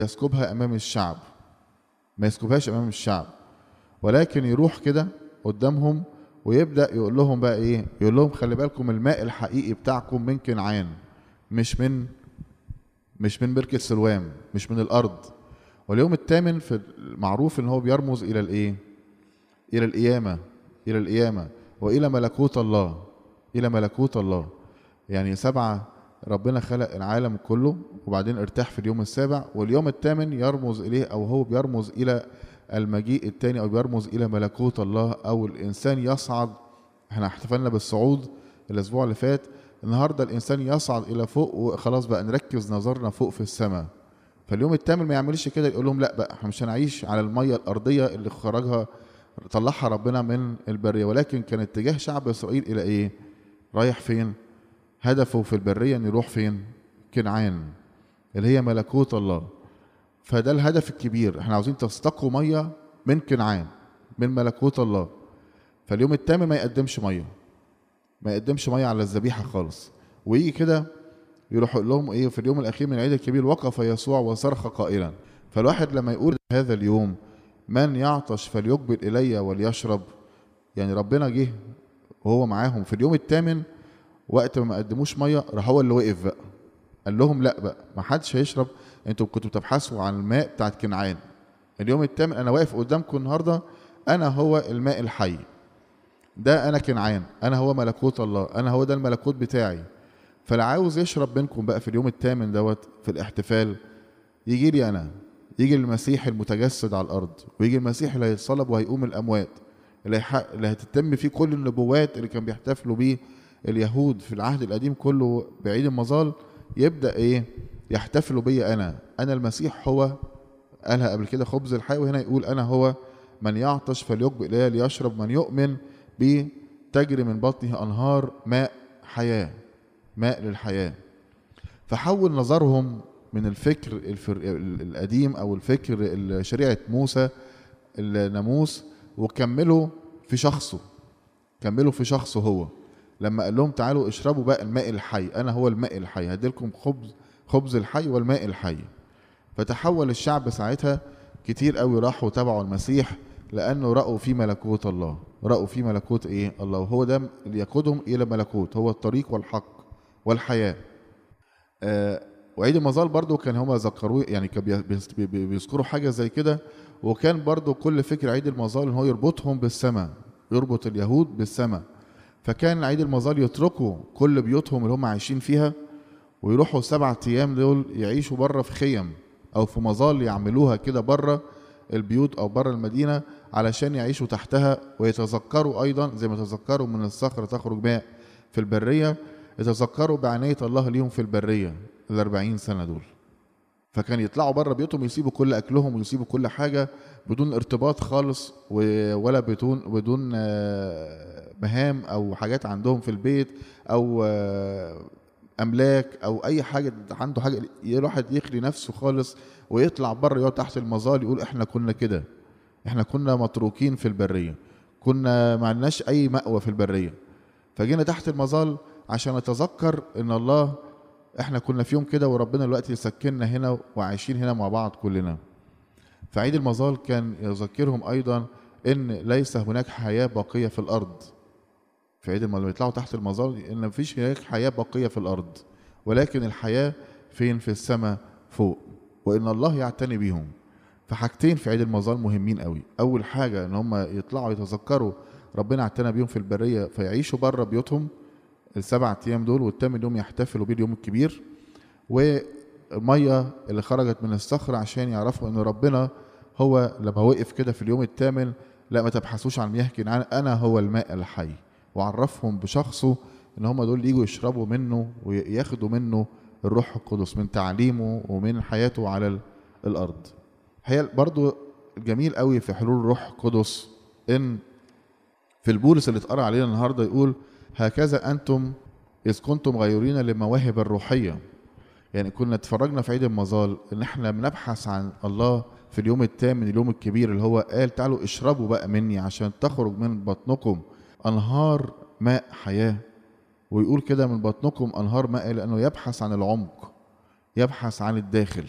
يسكبها امام الشعب ما يسكبهاش امام الشعب ولكن يروح كده قدامهم ويبدا يقول لهم بقى ايه يقول لهم خلي بالكم الماء الحقيقي بتاعكم من كنعان مش من مش من بركه سلوام مش من الارض واليوم الثامن في المعروف ان هو بيرمز الى الايه الى القيامه الى القيامه والى ملكوت الله الى ملكوت الله يعني سبعه ربنا خلق العالم كله وبعدين ارتاح في اليوم السابع واليوم الثامن يرمز اليه او هو بيرمز الى المجيء الثاني او بيرمز الى ملكوت الله او الانسان يصعد احنا احتفلنا بالصعود الاسبوع اللي فات النهارده الانسان يصعد الى فوق وخلاص بقى نركز نظرنا فوق في السماء فاليوم الثامن ما يعملش كده يقول لهم لا بقى احنا مش هنعيش على الميه الارضيه اللي خرجها طلعها ربنا من البريه ولكن كان اتجاه شعب اسرائيل الى ايه؟ رايح فين؟ هدفه في البريه ان يروح فين؟ كنعان اللي هي ملكوت الله فده الهدف الكبير احنا عاوزين تستقوا ميه من كنعان من ملكوت الله فاليوم الثامن ما يقدمش ميه ما يقدمش ميه على الذبيحه خالص ويجي كده يروح يقول لهم ايه في اليوم الاخير من العيد الكبير وقف يسوع وصرخ قائلا فالواحد لما يقول هذا اليوم من يعطش فليقبل الي وليشرب يعني ربنا جه وهو معاهم في اليوم الثامن وقت ما قدموش ميه راح هو اللي وقف بقى قال لهم لا بقى ما حدش هيشرب انتوا كنتوا بتبحثوا عن الماء بتاعت كنعان اليوم الثامن انا واقف قدامكم النهارده انا هو الماء الحي ده انا كنعان انا هو ملكوت الله انا هو ده الملكوت بتاعي فاللي عاوز يشرب منكم بقى في اليوم الثامن دوت في الاحتفال يجي لي انا يجي المسيح المتجسد على الارض ويجي المسيح اللي هيتصلب وهيقوم الاموات اللي, هيحق... اللي هتتم فيه كل النبوات اللي كان بيحتفلوا بيه اليهود في العهد القديم كله بعيد المظال يبدا ايه يحتفلوا بيا انا انا المسيح هو قالها قبل كده خبز الحي وهنا يقول انا هو من يعطش فليقبل الي ليشرب من يؤمن بي تجري من بطنه انهار ماء حياه ماء للحياه فحول نظرهم من الفكر الفر... القديم او الفكر شريعه موسى الناموس وكملوا في شخصه كملوا في شخصه هو لما قال لهم تعالوا اشربوا بقى الماء الحي انا هو الماء الحي هديلكم خبز خبز الحي والماء الحي فتحول الشعب ساعتها كتير قوي راحوا تبعوا المسيح لانه راوا في ملكوت الله راوا في ملكوت ايه الله وهو ده اللي يقودهم الى ملكوت هو الطريق والحق والحياه آه وعيد المظال برضو كان هما ذكروه يعني كان بيذكروا حاجه زي كده وكان برضو كل فكر عيد المظال ان هو يربطهم بالسماء يربط اليهود بالسماء فكان عيد المظال يتركوا كل بيوتهم اللي هم عايشين فيها ويروحوا سبعة ايام دول يعيشوا بره في خيم او في مظال يعملوها كده بره البيوت او بره المدينه علشان يعيشوا تحتها ويتذكروا ايضا زي ما تذكروا من الصخره تخرج ماء في البريه يتذكروا بعنايه الله ليهم في البريه الأربعين سنه دول فكان يطلعوا بره بيوتهم يسيبوا كل اكلهم ويسيبوا كل حاجه بدون ارتباط خالص ولا بدون بدون مهام او حاجات عندهم في البيت او املاك او اي حاجه عنده حاجه الواحد يخلي نفسه خالص ويطلع بره يقعد تحت المظال يقول احنا كنا كده احنا كنا متروكين في البريه كنا ما عندناش اي مأوى في البريه فجينا تحت المظال عشان نتذكر ان الله احنا كنا في يوم كده وربنا دلوقتي يسكننا هنا وعايشين هنا مع بعض كلنا فعيد المظال كان يذكرهم ايضا ان ليس هناك حياه باقيه في الارض في عيد لما يطلعوا تحت المظال ان مفيش هناك حياه باقيه في الارض ولكن الحياه فين في السماء فوق وان الله يعتني بيهم فحاجتين في عيد المظال مهمين قوي اول حاجه ان هم يطلعوا يتذكروا ربنا اعتنى بيهم في البريه فيعيشوا بره بيوتهم السبع ايام دول والثامن يوم يحتفلوا بيه اليوم الكبير والميه اللي خرجت من الصخره عشان يعرفوا ان ربنا هو لما وقف كده في اليوم الثامن لا ما تبحثوش عن مياه كنعان انا هو الماء الحي وعرفهم بشخصه ان هم دول يجوا يشربوا منه وياخدوا منه الروح القدس من تعليمه ومن حياته على الارض هي برضو الجميل قوي في حلول الروح القدس ان في البولس اللي اتقرا علينا النهارده يقول هكذا انتم اذ كنتم غيورين للمواهب الروحيه يعني كنا اتفرجنا في عيد المظال ان احنا بنبحث عن الله في اليوم الثامن اليوم الكبير اللي هو قال تعالوا اشربوا بقى مني عشان تخرج من بطنكم انهار ماء حياه ويقول كده من بطنكم انهار ماء لانه يبحث عن العمق يبحث عن الداخل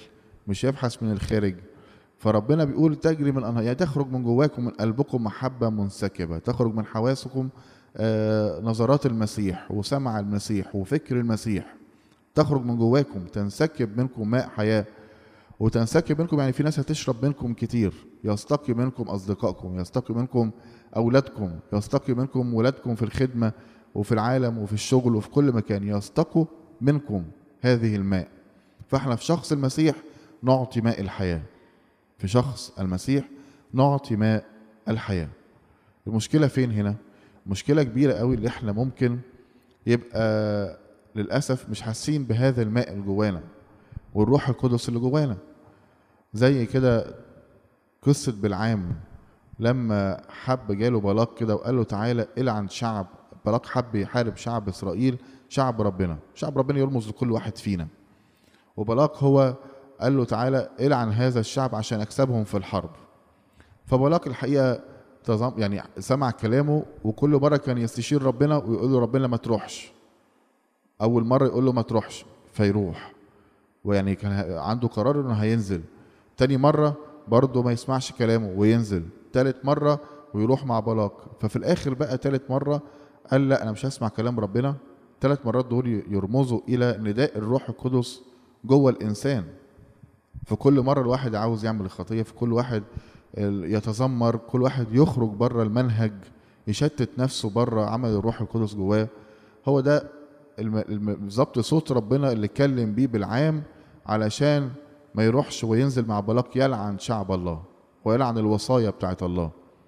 مش يبحث من الخارج فربنا بيقول تجري من أنهار يعني تخرج من جواكم من قلبكم محبة منسكبة تخرج من حواسكم آه نظرات المسيح وسمع المسيح وفكر المسيح تخرج من جواكم تنسكب منكم ماء حياة وتنسكب منكم يعني في ناس هتشرب منكم كتير يستقي منكم أصدقائكم يستقي منكم أولادكم يستقي منكم ولادكم في الخدمة وفي العالم وفي الشغل وفي كل مكان يستقوا منكم هذه الماء فاحنا في شخص المسيح نعطي ماء الحياة في شخص المسيح نعطي ماء الحياة المشكلة فين هنا؟ مشكلة كبيرة قوي اللي احنا ممكن يبقى للأسف مش حاسين بهذا الماء اللي جوانا والروح القدس اللي جوانا زي كده قصة بالعام لما حب جاله بلاق كده وقال له تعالى العن شعب بلاق حب يحارب شعب إسرائيل شعب ربنا شعب ربنا يرمز لكل واحد فينا وبلاق هو قال له تعالى العن هذا الشعب عشان اكسبهم في الحرب فبلاق الحقيقه تظم يعني سمع كلامه وكل مره كان يستشير ربنا ويقول له ربنا ما تروحش اول مره يقول له ما تروحش فيروح ويعني كان عنده قرار انه هينزل تاني مره برضه ما يسمعش كلامه وينزل تالت مره ويروح مع بلاق ففي الاخر بقى تالت مره قال لا انا مش هسمع كلام ربنا ثلاث مرات دول يرمزوا الى نداء الروح القدس جوه الانسان في كل مره الواحد عاوز يعمل الخطيه في كل واحد يتذمر كل واحد يخرج بره المنهج يشتت نفسه بره عمل الروح القدس جواه هو ده بالظبط صوت ربنا اللي اتكلم بيه بالعام علشان ما يروحش وينزل مع بلاق يلعن شعب الله ويلعن الوصايا بتاعت الله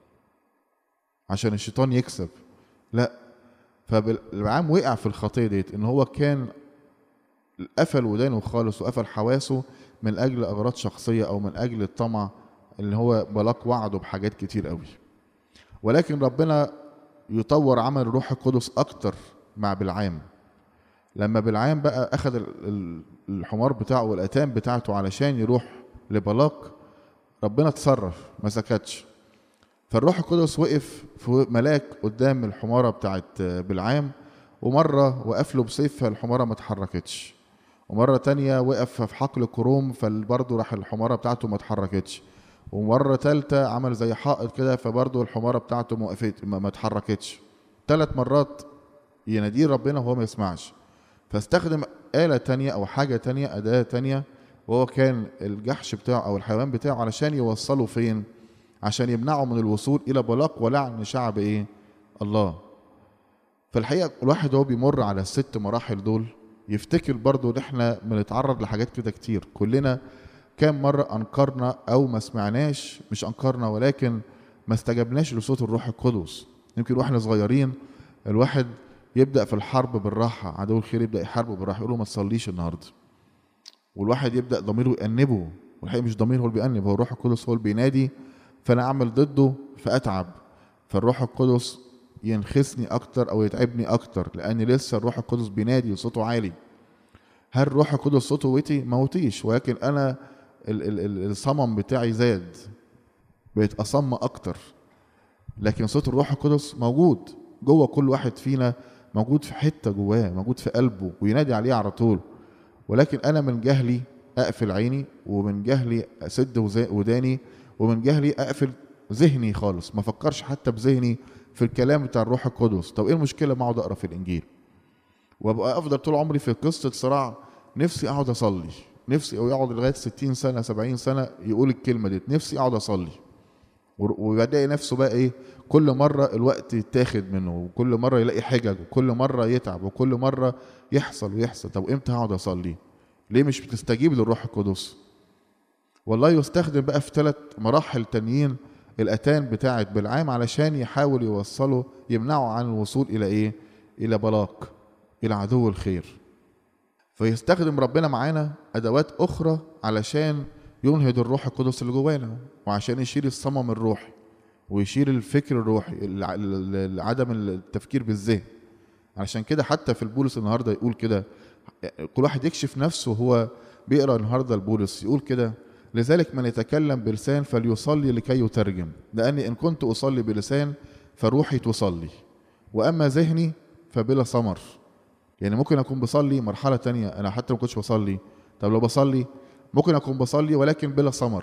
عشان الشيطان يكسب لا فبالعام وقع في الخطيه ديت ان هو كان قفل ودانه خالص وقفل حواسه من اجل اغراض شخصيه او من اجل الطمع اللي هو بلاق وعده بحاجات كتير قوي ولكن ربنا يطور عمل الروح القدس اكتر مع بالعام لما بالعام بقى اخذ الحمار بتاعه والاتام بتاعته علشان يروح لبلاق ربنا اتصرف ما سكتش فالروح القدس وقف في ملاك قدام الحماره بتاعت بالعام ومره وقف له بسيف فالحماره ما اتحركتش ومره تانية وقف في حقل كروم فبرضه راح الحماره بتاعته ما اتحركتش ومره تالتة عمل زي حائط كده فبرضه الحماره بتاعته ما وقفت ما اتحركتش ثلاث مرات يناديه ربنا وهو ما يسمعش فاستخدم آلة تانية أو حاجة تانية أداة تانية وهو كان الجحش بتاعه أو الحيوان بتاعه علشان يوصله فين؟ عشان يمنعه من الوصول إلى بلاق ولعن شعب إيه؟ الله. فالحقيقة الواحد وهو بيمر على الست مراحل دول يفتكر برضه إن إحنا بنتعرض لحاجات كده كتير، كلنا كام مرة أنكرنا أو ما سمعناش مش أنكرنا ولكن ما استجبناش لصوت الروح القدس. يمكن واحنا صغيرين الواحد يبدا في الحرب بالراحه عدو الخير يبدا يحاربه بالراحه يقول له ما تصليش النهارده والواحد يبدا ضميره يأنبه والحقيقه مش ضمير هو اللي بيأنب هو الروح القدس هو اللي بينادي فانا اعمل ضده فاتعب فالروح القدس ينخسني اكتر او يتعبني اكتر لان لسه الروح القدس بينادي وصوته عالي هل الروح القدس صوته وطي ما وطيش ولكن انا ال- ال- ال- الصمم بتاعي زاد بقيت اصم اكتر لكن صوت الروح القدس موجود جوه كل واحد فينا موجود في حته جواه موجود في قلبه وينادي عليه على طول ولكن انا من جهلي اقفل عيني ومن جهلي اسد وزا- وداني ومن جهلي اقفل ذهني خالص ما افكرش حتى بذهني في الكلام بتاع الروح القدس طب ايه المشكله ما اقعد اقرا في الانجيل وابقى افضل طول عمري في قصه صراع نفسي اقعد اصلي نفسي او يقعد لغايه 60 سنه 70 سنه يقول الكلمه دي نفسي اقعد اصلي ور- ويلاقي نفسه بقى ايه كل مره الوقت يتاخد منه وكل مره يلاقي حجج وكل مره يتعب وكل مره يحصل ويحصل طب امتى هقعد اصلي ليه مش بتستجيب للروح القدس والله يستخدم بقى في ثلاث مراحل تانيين الاتان بتاعت بالعام علشان يحاول يوصله يمنعه عن الوصول الى ايه الى بلاق الى عدو الخير فيستخدم ربنا معانا ادوات اخرى علشان ينهض الروح القدس اللي جوانا وعشان يشيل الصمم الروحي ويشيل الفكر الروحي الع- ال- ال- عدم التفكير بالذهن علشان كده حتى في البولس النهارده يقول كده كل واحد يكشف نفسه وهو بيقرا النهارده البولس يقول كده لذلك من يتكلم بلسان فليصلي لكي يترجم لاني ان كنت اصلي بلسان فروحي تصلي واما ذهني فبلا ثمر يعني ممكن اكون بصلي مرحله تانية انا حتى ما كنتش بصلي طب لو بصلي ممكن اكون بصلي ولكن بلا ثمر